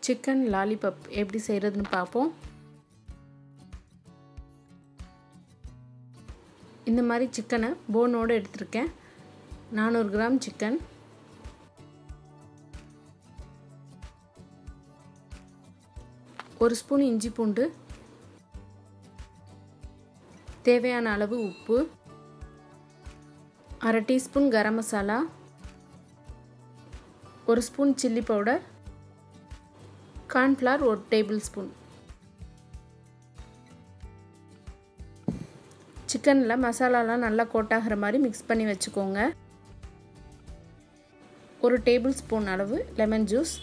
chicken lollipop எப்படி செய்கிறதுன்னு பார்ப்போம் இந்த மாதிரி சிக்கனை போனோடு எடுத்திருக்கேன் நானூறு கிராம் சிக்கன் ஒரு ஸ்பூன் இஞ்சி பூண்டு தேவையான அளவு உப்பு அரை டீஸ்பூன் கரம் மசாலா ஒரு ஸ்பூன் சில்லி பவுடர் கார்ன்ஃப்ளவர் ஒரு டேபிள் ஸ்பூன் சிக்கனில் மசாலாலாம் நல்லா கோட்டாகிற மாதிரி மிக்ஸ் பண்ணி வச்சுக்கோங்க ஒரு டேபிள் ஸ்பூன் அளவு லெமன் ஜூஸ்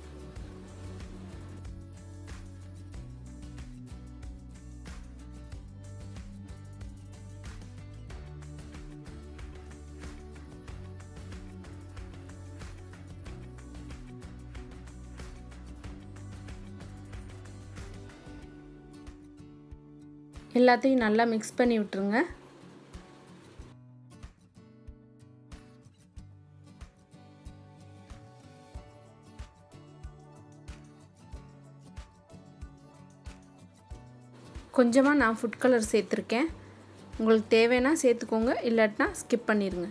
எல்லாத்தையும் நல்லா மிக்ஸ் பண்ணி விட்டுருங்க கொஞ்சமாக நான் ஃபுட் கலர் சேர்த்துருக்கேன் உங்களுக்கு தேவைன்னா சேர்த்துக்கோங்க இல்லாட்டினா ஸ்கிப் பண்ணிடுங்க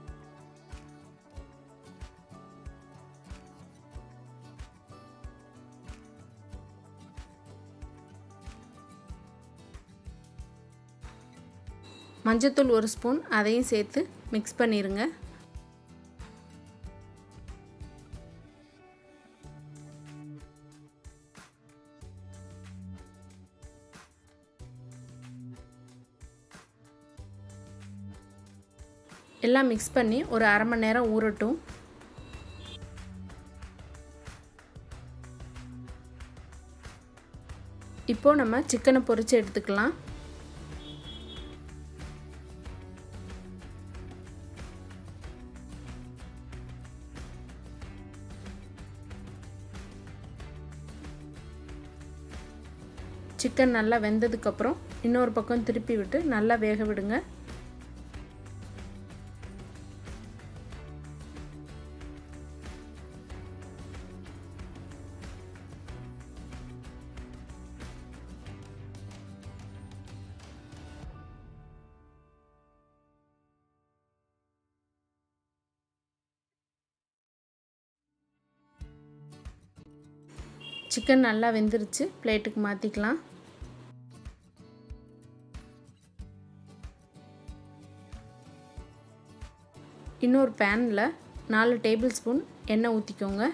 மஞ்சத்தூள் ஒரு ஸ்பூன் அதையும் சேர்த்து மிக்ஸ் பண்ணிடுங்க எல்லாம் மிக்ஸ் பண்ணி ஒரு அரை மணி நேரம் ஊறட்டும் இப்போது நம்ம சிக்கனை பொரித்து எடுத்துக்கலாம் சிக்கன் நல்லா வெந்ததுக்கப்புறம் இன்னொரு பக்கம் திருப்பி விட்டு நல்லா வேக விடுங்க சிக்கன் நல்லா வெந்துருச்சு பிளேட்டுக்கு மாற்றிக்கலாம் இன்னொரு பேனில் நாலு டேபிள் ஸ்பூன் எண்ணெய் ஊற்றிக்கோங்க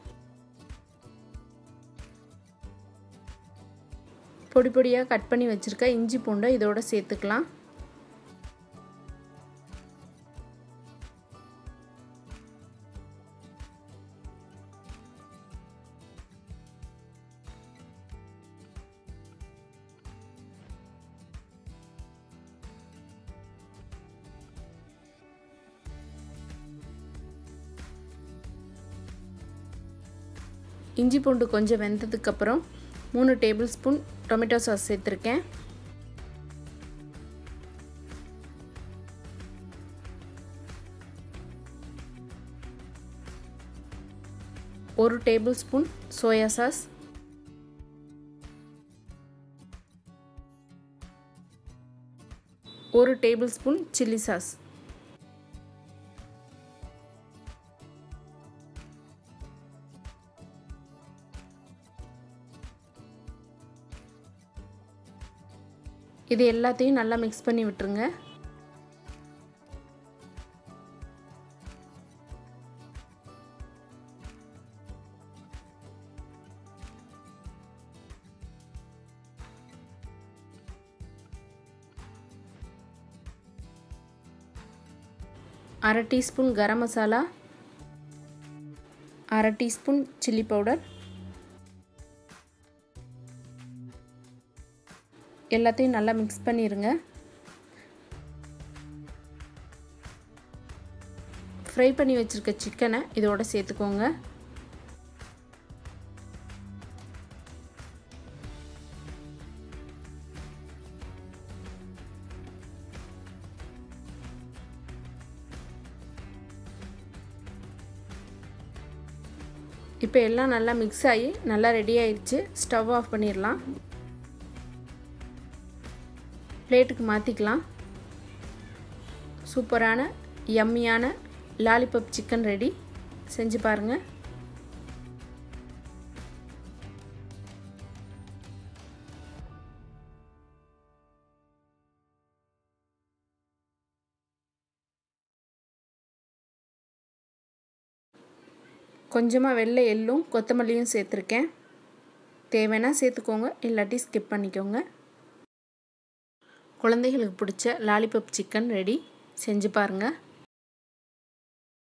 பொடி பொடியாக கட் பண்ணி வச்சுருக்க இஞ்சி பூண்டை இதோட சேர்த்துக்கலாம் இஞ்சி பூண்டு கொஞ்சம் வெந்ததுக்கப்புறம் மூணு டேபிள் ஸ்பூன் டொமேட்டோ சாஸ் சேர்த்துருக்கேன் ஒரு டேபிள் ஸ்பூன் சோயா சாஸ் ஒரு டேபிள் ஸ்பூன் சில்லி சாஸ் இது எல்லாத்தையும் நல்லா மிக்ஸ் பண்ணி விட்டுருங்க அரை டீஸ்பூன் கரம் மசாலா அரை டீஸ்பூன் சில்லி பவுடர் எல்லாத்தையும் நல்லா மிக்ஸ் பண்ணிடுங்க ஃப்ரை பண்ணி வச்சுருக்க சிக்கனை இதோட சேர்த்துக்கோங்க இப்போ எல்லாம் நல்லா மிக்ஸ் ஆகி நல்லா ரெடி ஆயிடுச்சு ஸ்டவ் ஆஃப் பண்ணிடலாம் பிளேட்டுக்கு மாற்றிக்கலாம் சூப்பரான யம்மியான லாலிபப் சிக்கன் ரெடி செஞ்சு பாருங்கள் கொஞ்சமாக வெள்ளை எள்ளும் கொத்தமல்லியும் சேர்த்துருக்கேன் தேவைன்னா சேர்த்துக்கோங்க இல்லாட்டி ஸ்கிப் பண்ணிக்கோங்க குழந்தைகளுக்கு பிடிச்ச லாலிபப் சிக்கன் ரெடி செஞ்சு பாருங்கள்